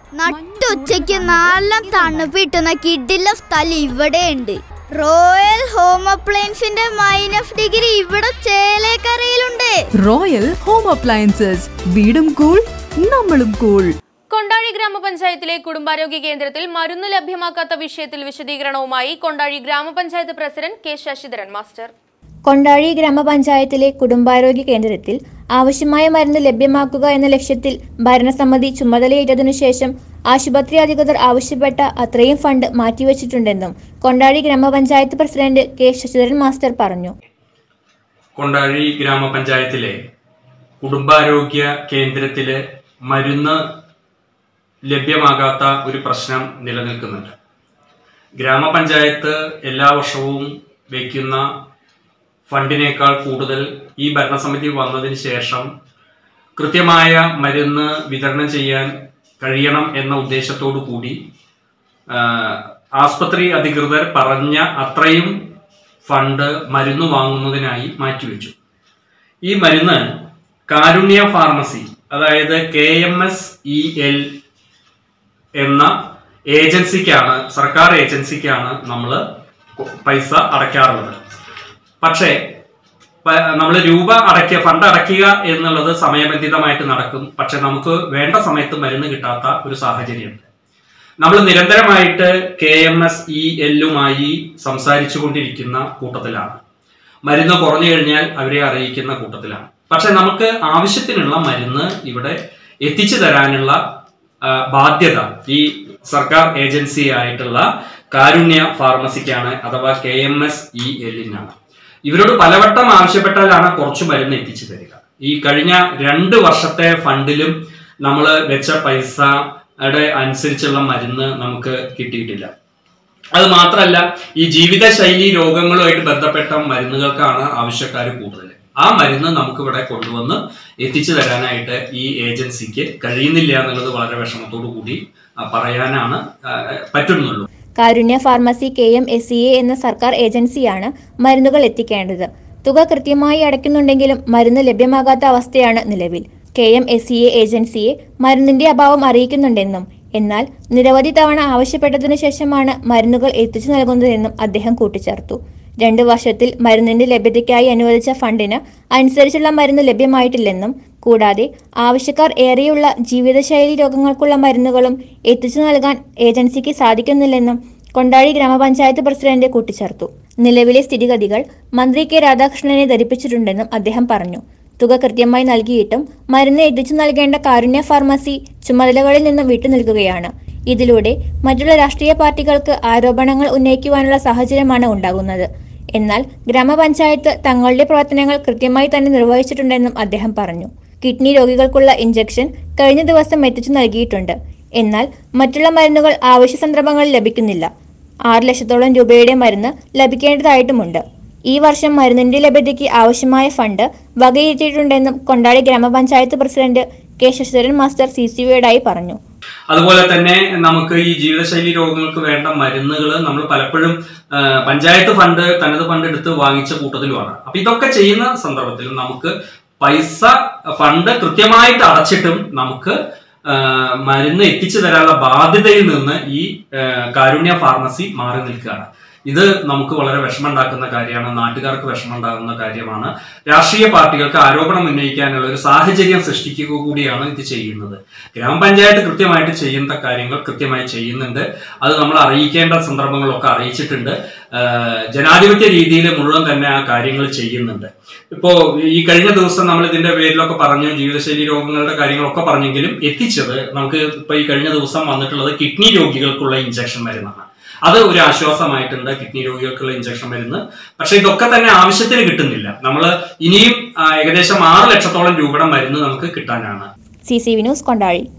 നട്ടുച്ചയ്ക്ക് നല്ല തണുപ്പിട്ടുന്ന കിഡിലെ സ്ഥലം ഇവിടെയുണ്ട് റോയൽ ഹോം അപ്ലയൻസിന്റെ മൈനസ് ഡിഗ്രി ഇവിടെ ചേലേക്കരയിലുണ്ട് റോയൽ ഹോം അപ്ലയൻസസ് വീടും കൂൾ നമ്മളും കൂൾ കൊണ്ടാഴി ഗ്രാമപഞ്ചായത്തിലെ കുടുംബാരോഗ്യ കേന്ദ്രത്തിൽ മരുന്ന് ലഭ്യമാക്കാത്ത വിഷയത്തിൽ വിശദീകരണവുമായി Kondazhi grama panchayat president K Sasidharan master Kondazhi ഗ്രാമപഞ്ചായത്തിലെ കുടുംബാരോഗ്യ കേന്ദ്രത്തിൽ ആവശ്യമായ മരുന്ന് ലഭ്യമാക്കുക എന്ന ലക്ഷ്യത്തിൽ ഭരണസമിതി ചുമതലയേറ്റതിനു ശേഷം ആശുപത്രി അധികൃതർ ആവശ്യപ്പെട്ട അത്രയും fund മാറ്റിവെച്ചിട്ടുണ്ടെന്നും Kondazhy grama panchayat president K Sasidharan master പറഞ്ഞു കൊണ്ടാഴി ഗ്രാമപഞ്ചായത്തിലെ കുടുംബാരോഗ്യ കേന്ദ്രത്തില് മരുന്ന് ലഭ്യമാകാത്ത ഒരു പ്രശ്നം നിലനിൽക്കുന്നുണ്ട് ഗ്രാമപഞ്ചായത്ത് എല്ലാ വർഷവും വയ്ക്കുന്ന ഫണ്ടിനേക്കാൾ കൂടുതൽ ഈ ഭരണസമിതി വന്നതിന് ശേഷം കൃത്യമായ മരുന്ന് വിതരണം ചെയ്യാൻ കഴിയണം എന്ന ഉദ്ദേശത്തോടു കൂടി ആ, ആസ്പത്രി അധികൃതർ പറഞ്ഞ അത്രയും ഫണ്ട് മരുന്ന് വാങ്ങുന്നതിനായി മാറ്റിവെച്ചു ഈ മരുന്ന് കാരുണ്യ ഫാർമസി അതായത് K M S E L എന്ന ഏജൻസിക്കാണ് സർക്കാർ ഏജൻസിക്കാണ് നമ്മൾ പൈസ അടയ്ക്കാറുള്ളത് പക്ഷേ നമ്മൾ രൂപ അടയ്ക്കുക ഫണ്ട് അടയ്ക്കുക എന്നുള്ളത് സമയബന്ധിതമായിട്ട് നടക്കും പക്ഷെ നമുക്ക് വേണ്ട സമയത്ത് മരുന്ന് കിട്ടാത്ത ഒരു സാഹചര്യമുണ്ട് നമ്മൾ നിരന്തരമായിട്ട് കെ എം എസ് ഇ എല്ലുമായി സംസാരിച്ചു കൊണ്ടിരിക്കുന്ന കൂട്ടത്തിലാണ് മരുന്ന് കുറഞ്ഞു കഴിഞ്ഞാൽ അവരെ അറിയിക്കുന്ന കൂട്ടത്തിലാണ് പക്ഷെ നമുക്ക് ആവശ്യത്തിനുള്ള മരുന്ന് ഇവിടെ എത്തിച്ചു തരാനുള്ള ആ, ബാധ്യത ഈ സർക്കാർ ഏജൻസി ആയിട്ടുള്ള കാരുണ്യ ഫാർമസിക്കാണ് അഥവാ കെ എം എസ് ഇ എല്ലിനാണ് ഇവരോട് പലവട്ടം ആവശ്യപ്പെട്ടാലാണ് കുറച്ച് മരുന്ന് എത്തിച്ചു തരിക ഈ കഴിഞ്ഞ രണ്ട് വർഷത്തെ ഫണ്ടിലും നമ്മൾ വെച്ച പൈസയുടെ അനുസരിച്ചുള്ള മരുന്ന് നമുക്ക് കിട്ടിയിട്ടില്ല അത് മാത്രമല്ല ഈ ജീവിതശൈലി രോഗങ്ങളുമായിട്ട് ബന്ധപ്പെട്ട മരുന്നുകൾക്കാണ് ആവശ്യക്കാർ കൂടുതൽ ആ മരുന്ന് നമുക്ക് ഇവിടെ കൊണ്ടുവന്ന് എത്തിച്ചു തരാനായിട്ട് ഈ ഏജൻസിക്ക് കഴിയുന്നില്ല എന്നുള്ളത് വളരെ വിഷമത്തോടു കൂടി ആ, പറയാനാണ് ആ, പറ്റുന്നുള്ളൂ Karunya pharmacy K M S C A എന്ന സർക്കാർ ഏജൻസിയാണ് മരുന്നുകൾ എത്തിക്കേണ്ടത് തുക കൃത്യമായി അടയ്ക്കുന്നുണ്ടെങ്കിലും മരുന്ന് ലഭ്യമാകാത്ത അവസ്ഥയാണ് നിലവിൽ K M S C A ഏജൻസിയെ മരുന്നിന്റെ അഭാവം അറിയിക്കുന്നുണ്ടെന്നും എന്നാൽ നിരവധി തവണ ആവശ്യപ്പെട്ടതിനു ശേഷമാണ് മരുന്നുകൾ എത്തിച്ചു നൽകുന്നതെന്നും അദ്ദേഹം കൂട്ടിച്ചേർത്തു രണ്ട് വർഷത്തിൽ മരുന്നിന്റെ ലഭ്യതയ്ക്കായി അനുവദിച്ച ഫണ്ടിന് അനുസരിച്ചുള്ള മരുന്ന് ലഭ്യമായിട്ടില്ലെന്നും കൂടാതെ ആവശ്യക്കാർ ഏറെയുള്ള ജീവിതശൈലി രോഗങ്ങൾക്കുള്ള മരുന്നുകളും എത്തിച്ചു നൽകാൻ ഏജൻസിക്ക് സാധിക്കുന്നില്ലെന്നും കൊണ്ടാഴി ഗ്രാമപഞ്ചായത്ത് പ്രസിഡന്റ് കൂട്ടിച്ചേർത്തു നിലവിലെ സ്ഥിതിഗതികൾ മന്ത്രി കെ രാധാകൃഷ്ണനെ ധരിപ്പിച്ചിട്ടുണ്ടെന്നും അദ്ദേഹം പറഞ്ഞു തുക കൃത്യമായി നൽകിയിട്ടും മരുന്ന് എത്തിച്ചു നൽകേണ്ട കാരുണ്യ ഫാർമസി ചുമതലകളിൽ നിന്നും വിട്ടുനിൽക്കുകയാണ് ഇതിലൂടെ മറ്റുള്ള രാഷ്ട്രീയ പാർട്ടികൾക്ക് ആരോപണങ്ങൾ ഉന്നയിക്കുവാനുള്ള സാഹചര്യമാണ് ഉണ്ടാകുന്നത് എന്നാൽ ഗ്രാമപഞ്ചായത്ത് തങ്ങളുടെ പ്രവർത്തനങ്ങൾ കൃത്യമായി തന്നെ നിർവഹിച്ചിട്ടുണ്ടെന്നും അദ്ദേഹം പറഞ്ഞു കിഡ്നി രോഗികൾക്കുള്ള ഇഞ്ചക്ഷൻ കഴിഞ്ഞ ദിവസം എത്തിച്ചു നൽകിയിട്ടുണ്ട് എന്നാൽ മറ്റുള്ള മരുന്നുകൾ ആവശ്യ സന്ദർഭങ്ങളിൽ ലഭിക്കുന്നില്ല ആറ് ലക്ഷത്തോളം രൂപയുടെ മരുന്ന് ലഭിക്കേണ്ടതായിട്ടുമുണ്ട് ഈ വർഷം മരുന്നിന്റെ ലഭ്യതയ്ക്ക് ആവശ്യമായ ഫണ്ട് വകയിരുത്തിയിട്ടുണ്ടെന്നും Kondazhi grama panchayat president K Sasidharan master C C വിയോടായി പറഞ്ഞു അതുപോലെ തന്നെ നമുക്ക് ഈ ജീവിതശൈലി രോഗങ്ങൾക്ക് വേണ്ട മരുന്നുകൾ നമ്മൾ പലപ്പോഴും ആ, പഞ്ചായത്ത് ഫണ്ട് തനത് ഫണ്ട് എടുത്ത് വാങ്ങിച്ച കൂട്ടത്തിലുമാണ് അപ്പൊ ഇതൊക്കെ ചെയ്യുന്ന സന്ദർഭത്തിൽ നമുക്ക് പൈസ ഫണ്ട് കൃത്യമായിട്ട് അടച്ചിട്ടും നമുക്ക് ആ, മരുന്ന് എത്തിച്ചു തരാനുള്ള ബാധ്യതയിൽ നിന്ന് ഈ ആ, കാരുണ്യ ഫാർമസി മാറി നിൽക്കുകയാണ് ഇത് നമുക്ക് വളരെ വിഷമമുണ്ടാക്കുന്ന കാര്യമാണ് നാട്ടുകാർക്ക് വിഷമമുണ്ടാകുന്ന കാര്യമാണ് രാഷ്ട്രീയ പാർട്ടികൾക്ക് ആരോപണം ഉന്നയിക്കാനുള്ള ഒരു സാഹചര്യം സൃഷ്ടിക്കുക കൂടിയാണ് ഇത് ചെയ്യുന്നത് ഗ്രാമപഞ്ചായത്ത് കൃത്യമായിട്ട് ചെയ്യുന്ന കാര്യങ്ങൾ കൃത്യമായി ചെയ്യുന്നുണ്ട് അത് നമ്മൾ അറിയിക്കേണ്ട സന്ദർഭങ്ങളൊക്കെ അറിയിച്ചിട്ടുണ്ട് ആഹ് ജനാധിപത്യ രീതിയിൽ മുഴുവൻ തന്നെ ആ കാര്യങ്ങൾ ചെയ്യുന്നുണ്ട് ഇപ്പോ ഈ കഴിഞ്ഞ ദിവസം നമ്മൾ ഇതിന്റെ പേരിലൊക്കെ പറഞ്ഞു ജീവിതശൈലി രോഗങ്ങളുടെ കാര്യങ്ങളൊക്കെ പറഞ്ഞെങ്കിലും എത്തിച്ചത് നമുക്ക് ഇപ്പൊ ഈ കഴിഞ്ഞ ദിവസം വന്നിട്ടുള്ളത് കിഡ്നി രോഗികൾക്കുള്ള ഇഞ്ചക്ഷൻ മരുന്നാണ് അത് ഒരു ആശ്വാസമായിട്ടുണ്ട് കിഡ്നി രോഗികൾക്കുള്ള ഇഞ്ചക്ഷൻ മരുന്ന് പക്ഷെ ഇതൊക്കെ തന്നെ ആവശ്യത്തിന് കിട്ടുന്നില്ല നമ്മൾ ഇനിയും ആ, ഏകദേശം ആറ് ലക്ഷത്തോളം രൂപയുടെ മരുന്ന് നമുക്ക് കിട്ടാനാണ് C C V news Kondazhy